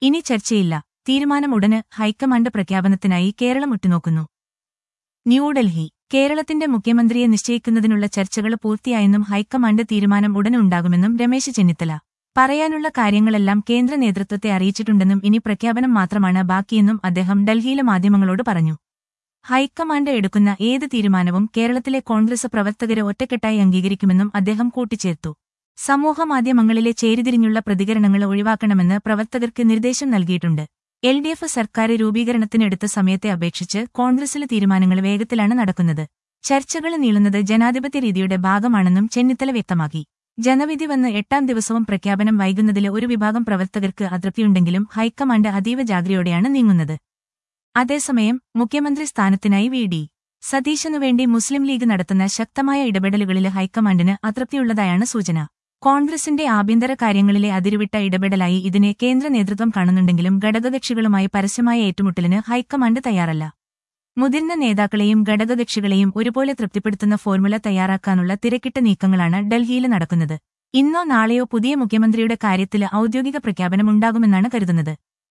ഇനി ചർച്ചയില്ല തീരുമാനം ഉടന് ഹൈക്കമാൻഡ് പ്രഖ്യാപനത്തിനായി കേരളം ഉറ്റുനോക്കുന്നു ന്യൂഡൽഹി കേരളത്തിന്റെ മുഖ്യമന്ത്രിയെ നിശ്ചയിക്കുന്നതിനുള്ള ചർച്ചകൾ പൂർത്തിയായെന്നും ഹൈക്കമാൻഡ് തീരുമാനം ഉടൻ ഉണ്ടാകുമെന്നും രമേശ് ചെന്നിത്തല പറയാനുള്ള കാര്യങ്ങളെല്ലാം കേന്ദ്ര നേതൃത്വത്തെ അറിയിച്ചിട്ടുണ്ടെന്നും ഇനി പ്രഖ്യാപനം മാത്രമാണ് ബാക്കിയെന്നും അദ്ദേഹം ഡൽഹിയിലെ മാധ്യമങ്ങളോട് പറഞ്ഞു ഹൈക്കമാൻഡ് എടുക്കുന്ന ഏത് തീരുമാനവും കേരളത്തിലെ കോൺഗ്രസ് പ്രവർത്തകരെ ഒറ്റക്കെട്ടായി അംഗീകരിക്കുമെന്നും അദ്ദേഹം കൂട്ടിച്ചേർത്തു സമൂഹമാധ്യമങ്ങളിലെ ചേരിതിരിഞ്ഞുള്ള പ്രതികരണങ്ങൾ ഒഴിവാക്കണമെന്ന് പ്രവർത്തകർക്ക് നിർദ്ദേശം നൽകിയിട്ടുണ്ട് എൽ ഡി എഫ് സർക്കാർ രൂപീകരണത്തിനെടുത്ത സമയത്തെ അപേക്ഷിച്ച് കോൺഗ്രസിലെ തീരുമാനങ്ങൾ വേഗത്തിലാണ് നടക്കുന്നത് ചർച്ചകൾ നീളുന്നത് ജനാധിപത്യ രീതിയുടെ ഭാഗമാണെന്നും ചെന്നിത്തല വ്യക്തമാക്കി ജനവിധി വന്ന് എട്ടാം ദിവസവും പ്രഖ്യാപനം വൈകുന്നതിലെ ഒരു വിഭാഗം പ്രവർത്തകർക്ക് അതൃപ്തിയുണ്ടെങ്കിലും ഹൈക്കമാൻഡ് അതീവ ജാഗ്രതയോടെയാണ് നീങ്ങുന്നത് അതേസമയം മുഖ്യമന്ത്രി സ്ഥാനത്തിനായി വി ഡി സതീശനുവേണ്ടി മുസ്ലിം ലീഗ് നടത്തുന്ന ശക്തമായ ഇടപെടലുകളിൽ ഹൈക്കമാൻഡിന് അതൃപ്തിയുള്ളതായാണ് സൂചന കോൺഗ്രസിന്റെ ആഭ്യന്തര കാര്യങ്ങളിലെ അതിരുവിട്ട ഇടപെടലായി ഇതിനെ കേന്ദ്ര നേതൃത്വം കാണുന്നുണ്ടെങ്കിലും ഘടകകക്ഷികളുമായി പരസ്യമായ ഏറ്റുമുട്ടലിന് ഹൈക്കമാൻഡ് തയ്യാറല്ല മുതിർന്ന നേതാക്കളെയും ഘടകകക്ഷികളെയും ഒരുപോലെ തൃപ്തിപ്പെടുത്തുന്ന ഫോർമുല തയ്യാറാക്കാനുള്ള തിരക്കിട്ട നീക്കങ്ങളാണ് ഡൽഹിയിൽ നടക്കുന്നത് ഇന്നോ നാളെയോ പുതിയ മുഖ്യമന്ത്രിയുടെ കാര്യത്തിൽ ഔദ്യോഗിക പ്രഖ്യാപനമുണ്ടാകുമെന്നാണ് കരുതുന്നത്